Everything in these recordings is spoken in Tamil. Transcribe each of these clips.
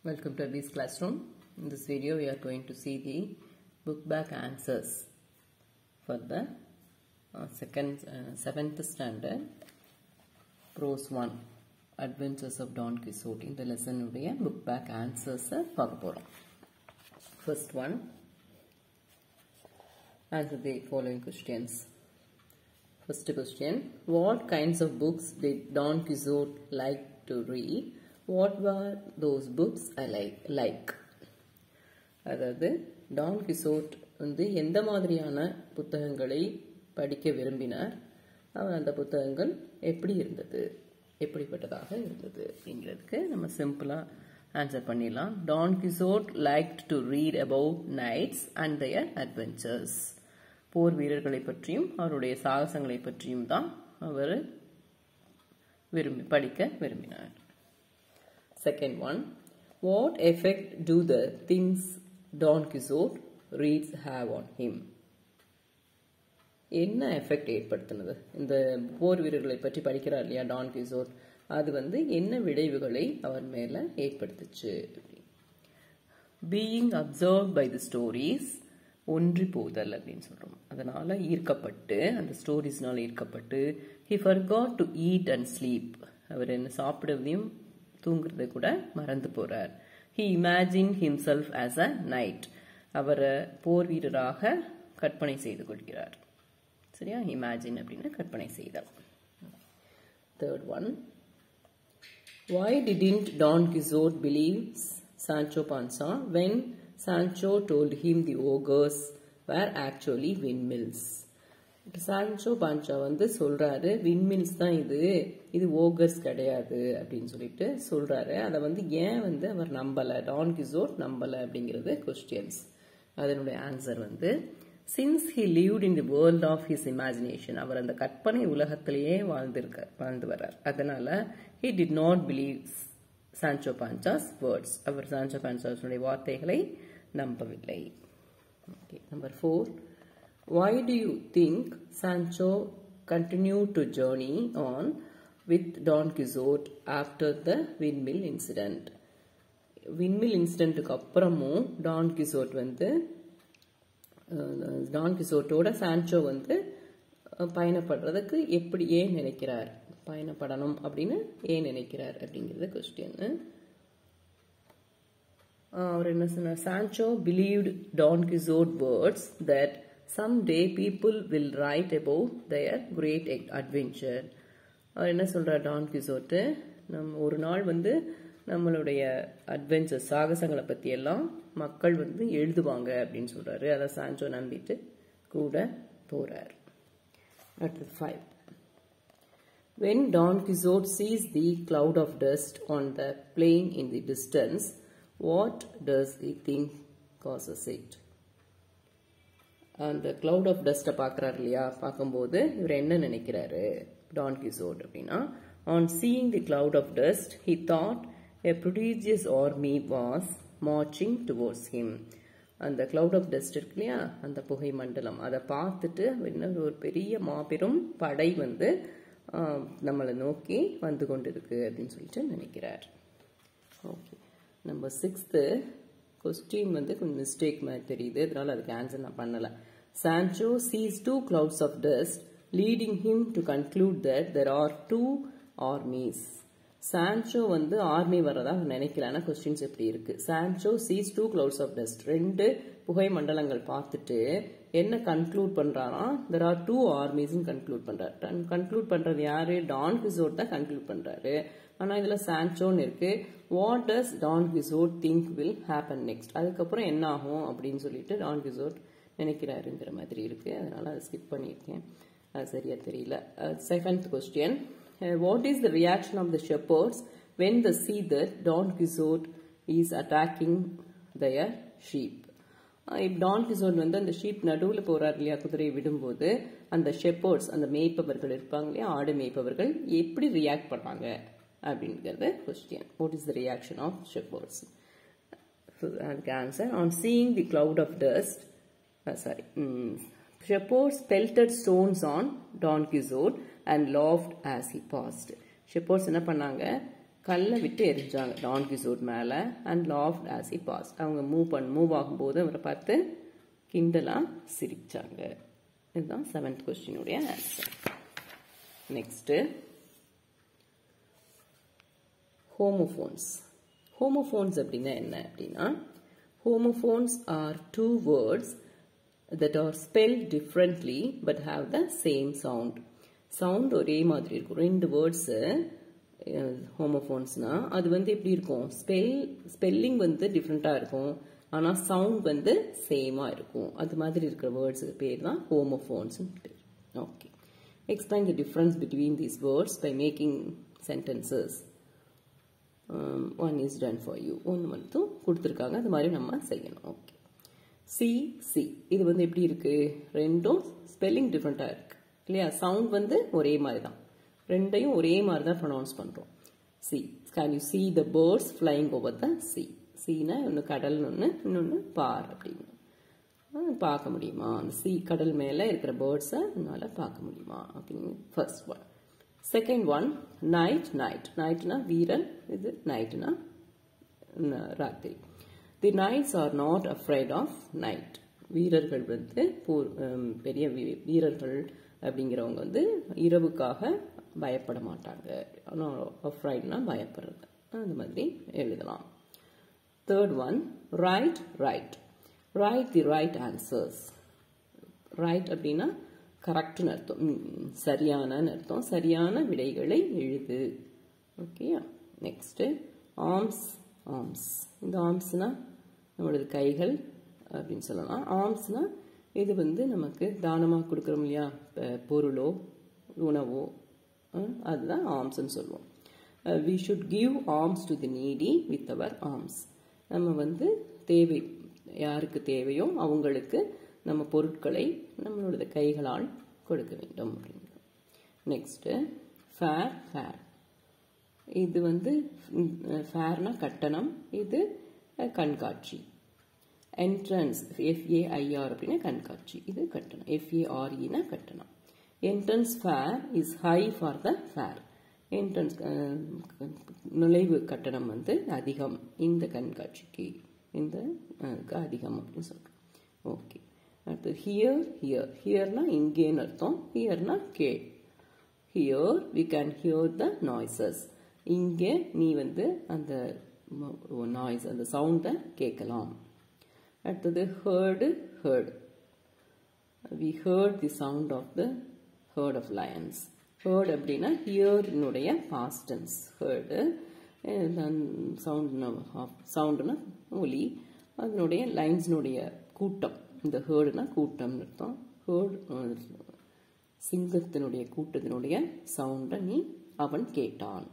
Welcome to Abby's classroom. In this video, we are going to see the book back answers for the uh, second, uh, seventh standard, prose one, Adventures of Don Quixote. இந்த lesson உடைய book back answers பார்க்க போறோம். First one, answer the following questions. First question, what kinds of books did Don Quixote like to read? What were those books I like? like? அதாவது டான் கிசோட் வந்து எந்த மாதிரியான புத்தகங்களை படிக்க விரும்பினார் அவர் அந்த புத்தகங்கள் எப்படி இருந்தது எப்படிப்பட்டதாக இருந்தது அப்படிங்கிறதுக்கு நம்ம சிம்பிளாக ஆன்சர் பண்ணிடலாம் Don Quixote like to read about knights and their adventures போர் வீரர்களை பற்றியும் அவருடைய சாகசங்களை பற்றியும் தான் அவர் விரும்பி படிக்க விரும்பினார் second one what effect do the things Don Quixote reads have on him என்ன எஃபெக்ட் ஏற்படுத்தினது இந்த போர் வீரர்களை பற்றி படிக்கிறார் இல்லையா டான் கிசோட் அது வந்து என்ன விளைவுகளை அவர் மேல ஏற்படுத்துச்சு being observe by the stories ஒன்றி போதல் அப்படின்னு சொல்றோம் அதனால ஈர்க்கப்பட்டு அந்த ஸ்டோரிஸ்னால ஈர்க்கப்பட்டு he forgot to eat and sleep அவர் என்ன சாப்பிடுவதையும் தூங்குறதை கூட மறந்து போறார் he imagine himself as a knight அவரை போர் வீரராக கற்பனை செய்து கொள்கிறார் சரியா இமேஜின் அப்படின்னு கற்பனை செய்தார் third one Why didn't Don Quixote believe Sancho Panza when Sancho told him the ogres were actually windmills? Sancho Panza வந்து சொல்றாரு விண்மில்ஸ் தான் இது இது ஓகர்ஸ் கிடையாது அப்படின்னு சொல்லிட்டு சொல்றாரு அதை வந்து ஏன் வந்து அவர் நம்பல டான் கிசோட் நம்பல அப்படிங்கிறது கொஸ்டின்ஸ் அதனுடைய ஆன்சர் வந்து since he lived in the world of his imagination அவர் அந்த கற்பனை உலகத்திலேயே வாழ்ந்திருக்க வாழ்ந்து வர்றார் அதனால he did not believe Sancho Panza's words அவர் சான்சோ பான்சாஸுடைய வார்த்தைகளை நம்பவில்லை okay number four why do you think Sancho continued to journey on with Don Quixote after the windmill incident? Windmill இன்சிடென்ட்டுக்கு அப்புறமும் டான் கிசோட் வந்து டான் கிசோட்டோட சான்சோ வந்து பயணப்படுறதுக்கு எப்படி ஏன் நினைக்கிறார் பயணப்படணும் அப்படின்னு ஏன் நினைக்கிறார் அப்படிங்கிறது கொஸ்டின் அவர் என்ன சொன்னார் Sancho believed Don Quixote words that someday people will write about their great adventure அவர் என்ன சொல்றார் டான் கிசோட்டு நம் ஒரு நாள் வந்து நம்மளுடைய அட்வென்ச்சர் சாகசங்களை பத்தி எல்லாம் மக்கள் வந்து எழுதுவாங்க அப்படின்னு சொல்றாரு அதை சான்சோ நம்பிட்டு கூட போறார் அடுத்தது five When Don Quixote sees the cloud of dust on the plain in the distance, what does he think causes it? அந்த கிளவுட் ஆஃப் டஸ்ட்டை பார்க்குறாரு இல்லையா பார்க்கும்போது இவர் என்ன நினைக்கிறாரு டான் கிசோட் அப்படின்னா on seeing the cloud of dust he thought a prodigious army was marching towards him அந்த கிளவுட் ஆஃப் டஸ்ட் இருக்கு இல்லையா அந்த புகை மண்டலம் அதை பார்த்துட்டு என்ன ஒரு பெரிய மாபெரும் படை வந்து நம்மளை நோக்கி வந்து கொண்டு இருக்கு அப்படின்னு சொல்லிட்டு நினைக்கிறார் ஓகே நம்பர் சிக்ஸ்த்து கொஸ்டின் வந்து கொஞ்சம் மிஸ்டேக் மாதிரி தெரியுது அதனால அதுக்கு ஆன்சர் நான் பண்ணல Sancho sees two clouds of dust leading him to conclude that there are two armies Sancho வந்து ஆர்மி வர்றதா நினைக்கல ஆனா கொஸ்டின்ஸ் எப்படி இருக்கு Sancho sees two clouds of dust ரெண்டு புகை மண்டலங்கள் பார்த்துட்டு என்ன கன்க்ளூட் பண்றாராம் there are two armies conclude பண்றாரு கன்க்ளூட் பண்றது யாரு டான் கிசோட் தான் கன்க்ளூட் பண்றாரு ஆனா இதுல சான்சோன்னு இருக்கு what does Don Quixote think will happen next அதுக்கப்புறம் என்ன ஆகும் அப்படின்னு சொல்லிட்டு டான் கிசோட் நினைக்கிறாருங்கிற மாதிரி இருக்கு அதனால அதை ஸ்கிப் பண்ணியிருக்கேன் அது சரியா தெரியல second question what is the reaction of the shepherds when the see that Don Quixote is attacking their sheep இப்போ டான் கிசோட் வந்து அந்த ஷீப் நடுவில் போறார் இல்லையா குதிரையை விடும்போது அந்த ஷெப்பர்ட்ஸ் அந்த மேய்ப்பவர்கள் இருப்பாங்க இல்லையா ஆடு மேய்ப்பவர்கள் எப்படி ரியாக்ட் பண்ணாங்க அப்படிங்கிறது question what is the reaction of shepherds அதுக்கு answer on seeing the cloud of dust sorry shepherds pelted stones on Don Quixote and laughed as he passed shepherds என்ன பண்ணாங்க கல்லை விட்டு எரிஞ்சாங்க டான் கிசோட் மேலே and laughed as he pass அவங்க மூவ் பண்ண மூவ் ஆகும்போது அவரை பார்த்து கிண்டலாக சிரிச்சாங்க இதுதான் செவன்த் கொஸ்டினுடைய ஆன்சர் நெக்ஸ்ட்டு ஹோமோஃபோன்ஸ் ஹோமோஃபோன்ஸ் அப்படின்னா என்ன அப்படின்னா homophones are two words that are spelled differently but have the same sound sound ஒரே மாதிரி இருக்கும் ரெண்டு வேர்ட்ஸு ஹோமோஃபோன்ஸ்னா அது வந்து எப்படி இருக்கும் ஸ்பெல் ஸ்பெல்லிங் வந்து டிஃப்ரெண்ட்டாக இருக்கும் ஆனால் சவுண்ட் வந்து சேமாக இருக்கும் அது மாதிரி இருக்கிற வேர்ட்ஸுக்கு பேர் தான் ஹோமோஃபோன்ஸ்னு பேர் okay explain the difference between these words by making sentences one is done for you ஒன்று மட்டும் கொடுத்துருக்காங்க அது மாதிரி நம்ம செய்யணும் ஓகே சி சி இது வந்து எப்படி இருக்கு ரெண்டும் ஸ்பெல்லிங் டிஃப்ரெண்ட்டாக இருக்கு இல்லையா சவுண்ட் வந்து ஒரே மாதிரி தான் ரெண்டையும் ஒரே மாதிரி தான் ப்ரொனவுன்ஸ் பண்ணுறோம் see can you see the birds flying over the sea சீனா ஒன்று கடல்னு ஒன்று இன்னொன்று பார் அப்படின்னு பார்க்க முடியுமா அந்த சி கடல் மேலே இருக்கிற பேர்ட்ஸை என்னால் பார்க்க முடியுமா அப்படின்னு first one second one knight knight நைட்னா வீரன் இது நைட்னா ராத்திரி the knights are not afraid of night வீரர்கள் வந்து பெரிய வீரர்கள் அப்படிங்கிறவங்க வந்து இரவுக்காக பயப்பட மாட்டாங்க ஆனால் அஃப்ரைட்னா பயப்படுறது அந்த மாதிரி எழுதலாம் third one write right write the right answers right அப்படின்னா கரெக்ட்னு அர்த்தம் சரியான அர்த்தம் சரியான விடைகளை எழுது ஓகேயா நெக்ஸ்ட்டு ஆர்ம்ஸ் ஆர்ம்ஸ் இந்த ஆர்ம்ஸ்னா நம்மளது கைகள் அப்படின்னு சொல்லலாம் ஆர்ம்ஸ்னா இது வந்து நமக்கு தானமாக கொடுக்குறோம் இல்லையா பொருளோ உணவோ அதுதான் ஆர்ம்ஸ்ன்னு சொல்லுவோம் we should give alms to the needy with our arms நம்ம வந்து தேவை யாருக்கு தேவையோ அவங்களுக்கு நம்ம பொருட்களை நம்மளோட கைகளால் கொடுக்க வேண்டும் அப்படிங்கிறோம் நெக்ஸ்ட்டு ஃபேர் ஃபேர் இது வந்து ஃபேர்னா கட்டணம் இது கண்காட்சி என்ட்ரன்ஸ் எஃப்ஏஐஆர் அப்படின்னா கண்காட்சி இது கட்டணம் எஃப்ஏஆர்இனா கட்டணம் entrance fare is high for the fair entrance நுழைவு கட்டணம் வந்து அதிகம் இந்த கண்காட்சிக்கு இந்த அதிகம் அப்படின்னு சொல்கிறோம் ஓகே அடுத்து ஹியர் ஹியர் ஹியர்னா இங்கேன்னு அர்த்தம் ஹியர்னா கே here we can hear the noises இங்கே நீ வந்து அந்த நாய்ஸ் அந்த சவுண்டை கேட்கலாம் அடுத்தது herd herd we heard the sound of the herd of lions heard அப்படின்னா ஹியர்னுடைய பாஸ்டன்ஸ் ஹேர்டு சவுண்ட் சவுண்டுனா ஒலி அதனுடைய லைன்ஸ்னுடைய கூட்டம் இந்த ஹேர்டுனா கூட்டம்னு அர்த்தம் ஹேர்ட் சிங்கத்தினுடைய கூட்டத்தினுடைய சவுண்டை நீ அவன் கேட்டான்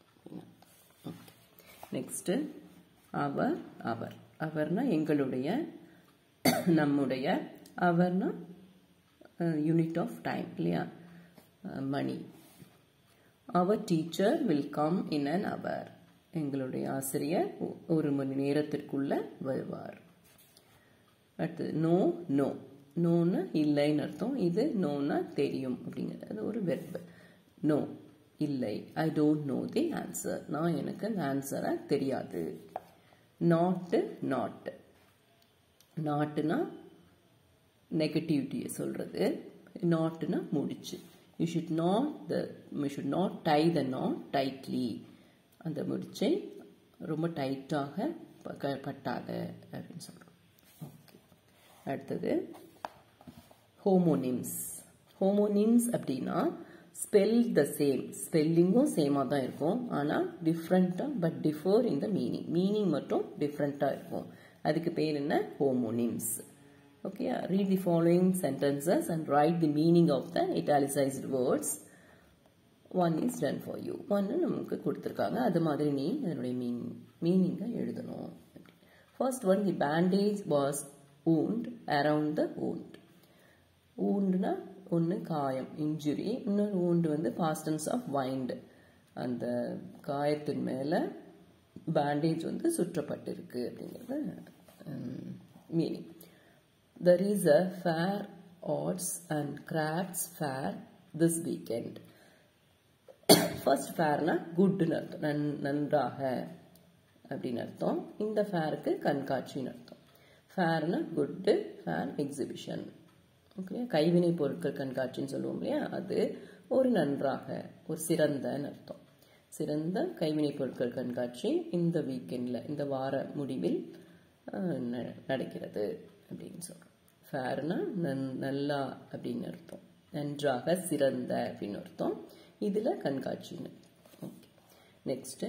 நெக்ஸ்ட்டு அவர் அவர் அவர்னா எங்களுடைய நம்முடைய அவர்னா யூனிட் ஆஃப் டைம் இல்லையா மணி hour teacher will come in an hour எங்களுடைய ஆசிரியர் ஒரு மணி நேரத்திற்குள்ள வருவார் அடுத்தது நோ நோ நோன்னு இல்லைன்னு அர்த்தம் இது நோன்னா தெரியும் அப்படிங்கிறது ஒரு வெர்பு நோ இல்லை I don't know the answer நான் எனக்கு அந்த ஆன்சரை தெரியாது நாட்டு நாட்டு நாட்டுனா நெகட்டிவிட்டியை சொல்கிறது நாட்டுனா முடிச்சு you should not the you should not tie the knot tightly அந்த முடிச்சை ரொம்ப டைட்டாக பட்டாத அப்படின்னு சொல்கிறோம் ஓகே அடுத்தது ஹோமோனிம்ஸ் ஹோமோனிம்ஸ் அப்படின்னா ஸ்பெல் த சேம் ஸ்பெல்லிங்கும் சேமாக தான் இருக்கும் ஆனால் டிஃப்ரெண்ட்டாக but differ in the meaning meaning மட்டும் டிஃப்ரெண்ட்டாக இருக்கும் அதுக்கு பேர் என்ன homonyms okay read the following sentences and write the meaning of the italicized words one is done for you ஒன்று நமக்கு கொடுத்துருக்காங்க அது மாதிரி நீ அதனுடைய மீன் மீனிங்கை எழுதணும் first one the bandage was wound around the wound ஊண்டுனா ஒன்று காயம் இன்ஜுரி இன்னொரு ஊண்டு வந்து பாஸ்டன்ஸ் ஆஃப் வைண்ட் அந்த காயத்தின் மேலே பேண்டேஜ் வந்து சுற்றப்பட்டிருக்கு அப்படிங்கிறது meaning there is a fair arts and crafts fair this weekend first ஃபேர்னா குட்னு அர்த்தம் நன் நன்றாக அப்படின்னு அர்த்தம் இந்த ஃபேருக்கு கண்காட்சின்னு அர்த்தம் ஃபேர்னா குட்டு ஃபேர் எக்ஸிபிஷன் ஓகே கைவினை பொருட்கள் கண்காட்சின்னு சொல்லுவோம் இல்லையா அது ஒரு நன்றாக ஒரு சிறந்தன்னு அர்த்தம் சிறந்த கைவினை பொருட்கள் கண்காட்சி இந்த வீக்கெண்டில் இந்த வார முடிவில் நடக்கிறது அப்படின்னு சொல்கிறோம் ஃபேர்னா நன் நல்லா அப்படின்னு அர்த்தம் நன்றாக சிறந்த அப்படின்னு அர்த்தம் இதில் கண்காட்சின்னு ஓகே நெக்ஸ்ட்டு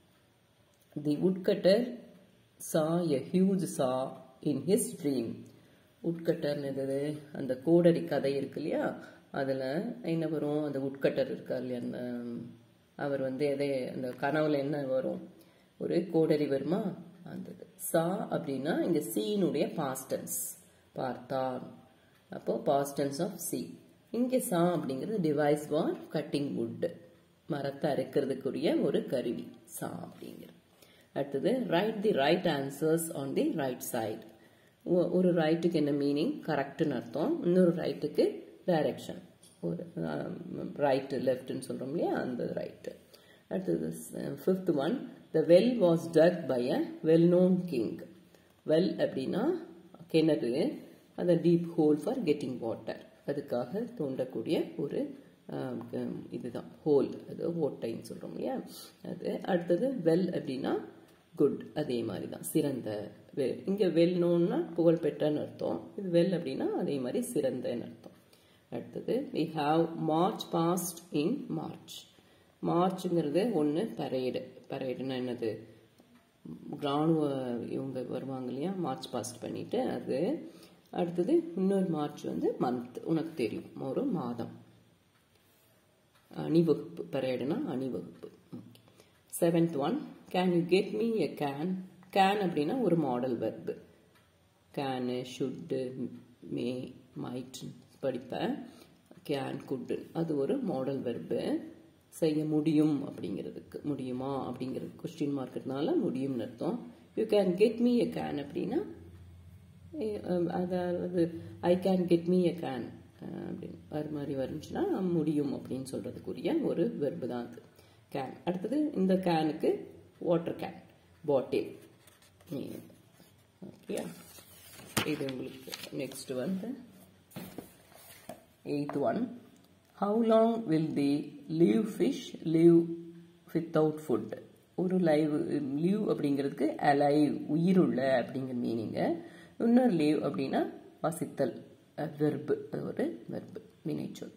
தி உட்கட்டர் சா எ ஹியூஜ் சா இன் ஹிஸ் ட்ரீம் உட்கட்டர்னு எது அந்த கோடரி கதை இருக்கு இல்லையா அதில் என்ன வரும் அந்த உட்கட்டர் இருக்கார் இல்லையா அந்த அவர் வந்து எதை அந்த கனவுல என்ன வரும் ஒரு கோடரி வருமா அந்த சா அப்படின்னா இந்த சீனுடைய பாஸ்டன்ஸ் பார்த்தான் அப்போ பாஸ்டன்ஸ் ஆஃப் சி இங்கே சா அப்படிங்கிறது டிவைஸ் ஃபார் கட்டிங் வுட் மரத்தை அரைக்கிறதுக்குரிய ஒரு கருவி சா அப்படிங்கிறது அடுத்தது write the right answers on the right side ஒரு ரைட்டுக்கு என்ன மீனிங் கரெக்டுன்னு அர்த்தம் இன்னொரு ரைட்டுக்கு டைரக்ஷன் ஒரு ரைட்டு லெஃப்ட்னு சொல்கிறோம் இல்லையா அந்த ரைட்டு அடுத்தது fifth one the well was dug by a well known king well அப்படின்னா கிணறு அந்த deep hole for getting water அதுக்காக தோண்டக்கூடிய ஒரு இதுதான் ஹோல் அது ஓட்டைன்னு சொல்கிறோம் இல்லையா அது அடுத்தது வெல் அப்படின்னா குட் அதே மாதிரி தான் சிறந்த வெல் இங்கே வெல் நோன்னா புகழ்பெற்றன்னு அர்த்தம் இது வெல் அப்படின்னா அதே மாதிரி சிறந்தன்னு அர்த்தம் அடுத்தது we have march past in March மார்ச்ங்கிறது ஒன்று பரேடு பரேடுன்னா என்னது ராணுவ இவங்க வருவாங்க இல்லையா மார்ச் பாஸ்ட் பண்ணிட்டு அது அடுத்தது இன்னொரு மார்ச் வந்து மந்த் உனக்கு தெரியும் ஒரு மாதம் அணிவகுப்பு பரேடுனா அணிவகுப்பு seventh one can you get me a can can அப்படின்னா ஒரு model verb can should may might படிப்பேன் கேன் குட்டு அது ஒரு மாடல் வெர்பு செய்ய முடியும் அப்படிங்கிறதுக்கு முடியுமா அப்படிங்கிறது கொஸ்டின் மார்க்கெட்னால முடியும்னு அர்த்தம் you can get me a can அப்படின்னா அதாவது I can get me a can அப்படின்னு அது மாதிரி வருந்துச்சுன்னா முடியும் அப்படின்னு சொல்கிறதுக்குரிய ஒரு வெர்பு தான் அது கேன் அடுத்தது இந்த கேனுக்கு வாட்டர் கேன் பாட்டில் ஓகே இது உங்களுக்கு நெக்ஸ்ட் வந்து eighth one how long will the live fish live without food ஒரு லைவ் லீவ் அப்படிங்கிறதுக்கு அலைவ் உயிருள்ள அப்படிங்கிற மீனிங்க இன்னொரு லீவ் அப்படின்னா வசித்தல் வெர்பு அது ஒரு வெர்பு வினைச்சொல்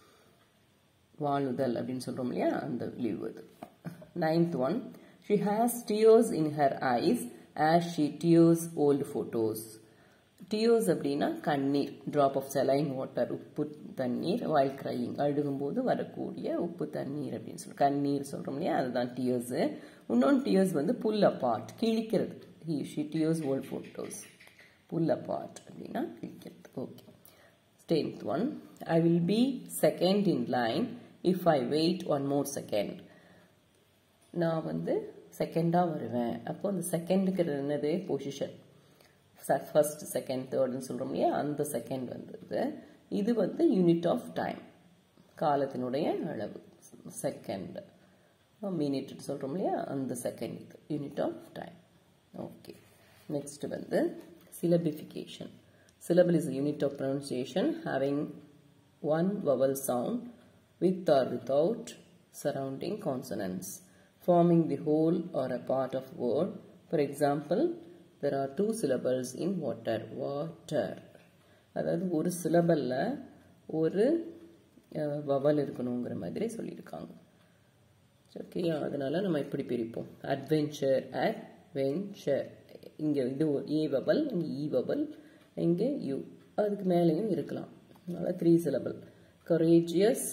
வாழுதல் அப்படின்னு சொல்கிறோம் இல்லையா அந்த லீவ் அது ninth one she has tears in her eyes as she tears old photos tears அப்படின்னா கண்ணீர் ட்ராப் ஆஃப் செலைன் வாட்டர் உப்பு தண்ணீர் வாயில் கிரையிங் அழுகும்போது வரக்கூடிய உப்பு தண்ணீர் அப்படின்னு சொல்லி கண்ணீர் சொல்கிறோம் இல்லையா அதுதான் டியர்ஸு இன்னொன்று டியர்ஸ் வந்து புல் அப்பார்ட் கிழிக்கிறது he she tears old photos pull apart அப்படின்னா கிழிக்கிறது okay tenth one I will be second in line if I wait one more second நான் வந்து செகண்டாக வருவேன் அப்போ அந்த செகண்டுக்கு என்னது பொசிஷன் ஃபர்ஸ்ட் செகண்ட் தேர்ட்னு சொல்கிறோம் இல்லையா அந்த செகண்ட் வந்தது இது வந்து யூனிட் ஆஃப் டைம் காலத்தினுடைய அளவு செகண்ட் மினிட் சொல்கிறோம் இல்லையா அந்த செகண்ட் இது unit of time okay next வந்து syllabification syllable is a unit of pronunciation having one vowel sound with or without surrounding consonants forming the whole or a part of word for example there are two syllables in water water அதாவது ஒரு சிலபல்ல ஒரு வவல் இருக்கணுங்கிற மாதிரி சொல்லியிருக்காங்க ஓகே அதனால நம்ம இப்படி பிரிப்போம் அட்வென்ச்சர் அட்வென்ச்சர் இங்கே இது ஏ வவல் இங்கே இ வவல் இங்கே யூ அதுக்கு மேலேயும் இருக்கலாம் அதனால் three syllable courageous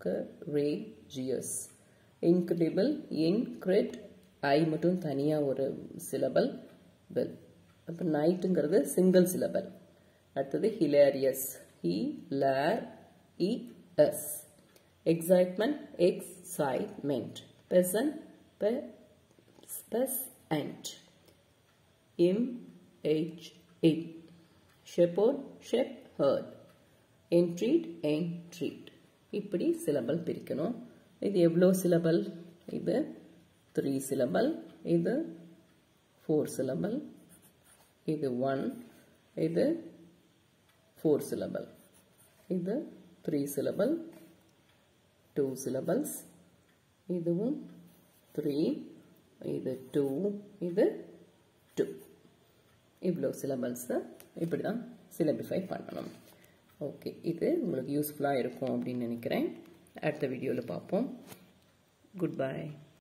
courageous incredible இன்க்ரெட் ஐ மட்டும் தனியாக ஒரு சிலபல் பெல் அப்போ நைட்டுங்கிறது சிங்கிள் சிலபல் அடுத்தது ஹிலேரியஸ் ஹி லேர் இ எஸ் எக்ஸைட்மெண்ட் எக்ஸைட்மெண்ட் பெசன் பெ ஸ்பெஸ் அண்ட் எம் ஹெச் இட் ஷெப்போர்ட் ஷெப் ஹர்ட் என்ட்ரீட் என்ட்ரீட் இப்படி சிலபல் பிரிக்கணும் இது எவ்வளோ சிலபல் இது த்ரீ சிலபல் இது ஃபோர் சிலபல் இது ஒன் இது ஃபோர் சிலபல் இது த்ரீ சிலபல் டூ சிலபல்ஸ் இதுவும் த்ரீ இது டூ இது டூ இவ்வளோ சிலபல்ஸை இப்படி தான் சிலபிஃபை பண்ணணும் ஓகே இது உங்களுக்கு யூஸ்ஃபுல்லாக இருக்கும் அப்படின்னு நினைக்கிறேன் அடுத்த வீடியோவில் பார்ப்போம் குட் பை